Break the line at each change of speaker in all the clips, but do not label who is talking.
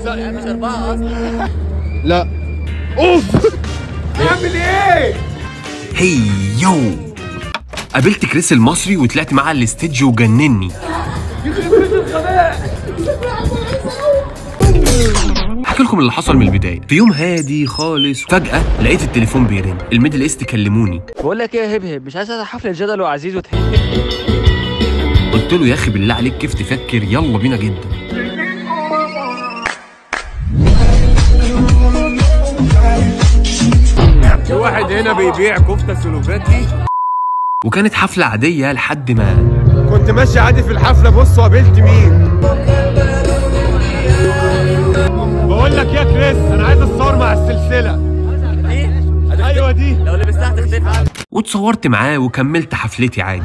مش اربعه اصلا
لا اوف
هي يو قابلت كريس المصري وطلعت معاه على الستيج وجنني احكي لكم اللي حصل من البدايه في يوم هادي خالص فجاه لقيت التليفون بيرن الميدل ايست كلموني
بقول لك ايه يا هبهب مش عايز افتح حفله جدل وعزيز وتحب
قلت له يا اخي بالله عليك كيف تفكر يلا بينا جدا
في واحد هنا بيبيع كفته سلوفاتي
وكانت حفله عاديه لحد ما
كنت ماشي عادي في الحفله بص وقابلت مين بقول لك يا كريس انا عايز اتصور مع السلسله ايوه دي
لو لبستها هتختفي
واتصورت معاه وكملت حفلتي عادي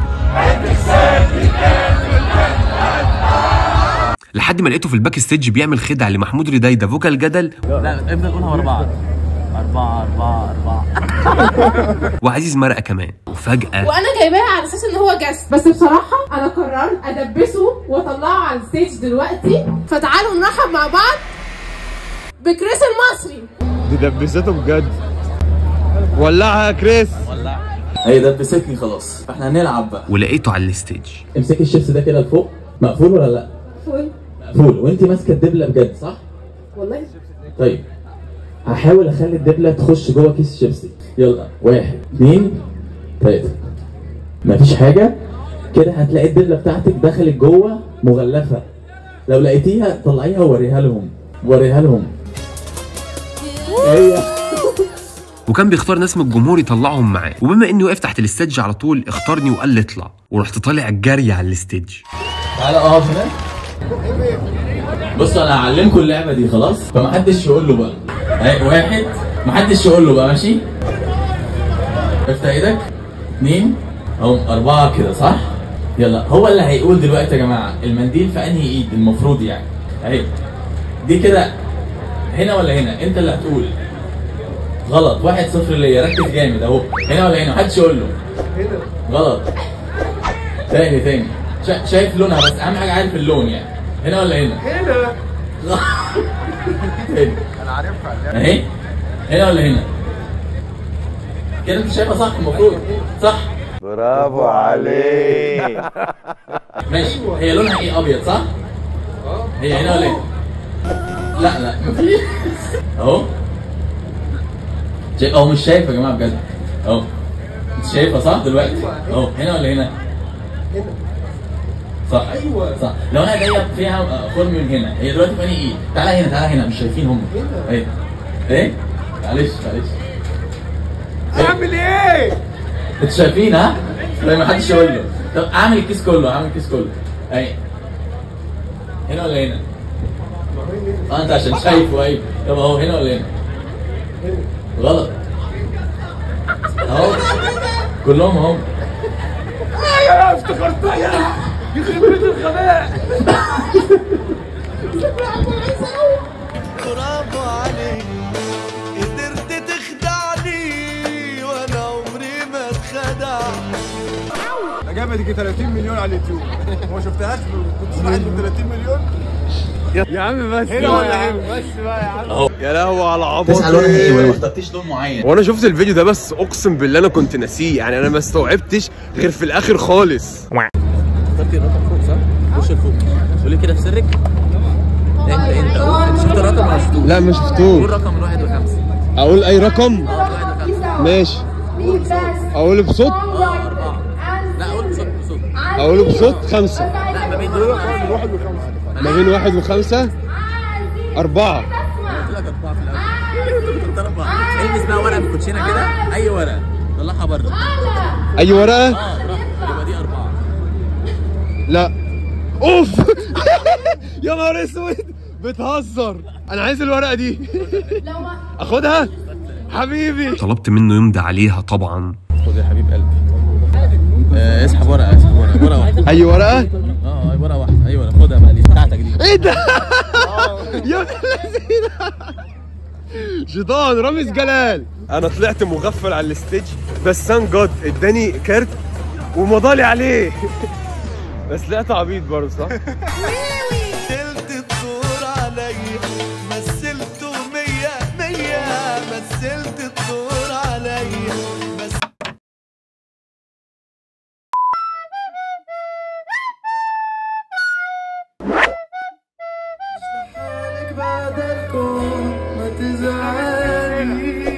لحد ما لقيته في الباك ستيج بيعمل خدعه لمحمود ردايده فوكال جدل
لا افضل قولها اربعه أربعة أربعة أربعة
وعزيز مرقه كمان وفجاه
وانا جايباها على اساس ان هو جس بس بصراحه انا قررت ادبسه واطلعه على الستيج دلوقتي فتعالوا نرحب مع بعض بكريس المصري
دي دبسته بجد ولعها يا كريس
هي دبستني خلاص فاحنا هنلعب بقى
ولقيته على الستيج
امسكي الشيبس ده كده لفوق مقفول ولا لا؟
فول
مقفول وانت ماسكه الدبله بجد صح؟
والله
طيب هحاول اخلي الدبله تخش جوه كيس الشيبسي يلا واحد اثنين ثلاثة مفيش حاجة كده هتلاقي الدبلة بتاعتك دخلت جوه مغلفة لو لقيتيها طلعيها ووريها لهم وريها لهم هي
وكان بيختار ناس من الجمهور يطلعهم معاه وبما اني وقفت تحت الستيج على طول اختارني وقال لي اطلع ورحت طالع جري على الستيج
تعالى اقف هنا بصوا انا هعلمكم اللعبه دي خلاص فمحدش يقول له بقى اهي واحد محدش يقول له بقى ماشي افتح ايدك اثنين اهو اربعه كده صح يلا هو اللي هيقول دلوقتي يا جماعه المنديل في انهي ايد المفروض يعني اهي دي كده هنا ولا هنا انت اللي هتقول غلط واحد صفر ليا ركز جامد اهو هنا ولا هنا محدش يقول له غلط تاني تاني شا- شايف لونها بس اهم حاجه عارف اللون يعني هنا ولا هنا؟ هنا تاني انا عارفها اهي هنا ولا هنا؟ كده انت شايفها صح المفروض صح
برافو عليك
ماشي هي لونها ايه ابيض صح؟ هي هنا ولا هنا؟ لا لا مفيش اهو شايف اهو مش شايف يا جماعه بجد اهو انت شايفها صح دلوقتي؟ اهو هنا ولا هنا؟ صح ايوه صح لو انا جايه فيها آه، خرم من هنا هي دلوقتي في انهي ايه؟ تعالى هنا تعالى هنا مش شايفين هم ايه ايه؟ معلش معلش
اعمل ايه
انتوا شايفين ها؟ طيب ما حدش يقول له طب اعمل الكيس كله اعمل الكيس كله اهي هنا ولا هنا؟ اه انت عشان شايفه ايوه طب اهو هنا ولا هنا؟ غلط اهو كلهم اهو
انا افتكرتها يخرب بيت الغباء
برافو عليك قدرت تخدعني وانا عمري ما اتخدع
جايبه دي 30 مليون على اليوتيوب ما شفتهاش كنت سمعت ب 30 مليون يا عم بس هنا ولا هنا بس بقى يا عم يا لهوي على عبط
تسأل لونها ايه ولا ما اخترتيش لون معين
وانا شفت الفيديو ده بس اقسم بالله انا كنت ناسيه يعني انا ما استوعبتش غير في الاخر خالص
اخترتي الرقم فوق صح؟ خش لفوق قولي كده في سرك انت انت قول. انت شفت الرقم ولا شفتوه؟
لا ما
قول
شفتوش
رقم من واحد لخمسه
اقول اي رقم
اه من واحد لخمسه
ماشي
قول بصوت
اقوله بصوت
اه اربعه لا قول بصوت بصوت
اقوله بصوت خمسة
لا ما بين دول
ما بين واحد وخمسة أربعة
قلت لك اربعه في الاول قلت اربعه البس بقى ورقه بالكوتشينه كده اي ورقه طلعها بره
أي ورقة؟
اه براحتك يبقى دي اربعه
لا أوف يا نهار أسود بتهزر أنا عايز الورقة دي أخدها حبيبي
طلبت منه يمضي عليها طبعا
خد يا حبيب قلبي آه، اسحب ورقه اسحب ورقه ورقه واحده
أي ورقة؟
اه ورقه واحده ايوه خدها بقى دي بتاعتك دي
إيه ده؟ يا ابن اللذينة شيطان رامز جلال أنا طلعت مغفل على الستيج بس ثان جاد اداني كارت ومضالي عليه بس طلعت عبيط برضه صح؟
قلت الدور عليا ما مثلت الدور عليا بس حالك بعد الكون ما تزعلي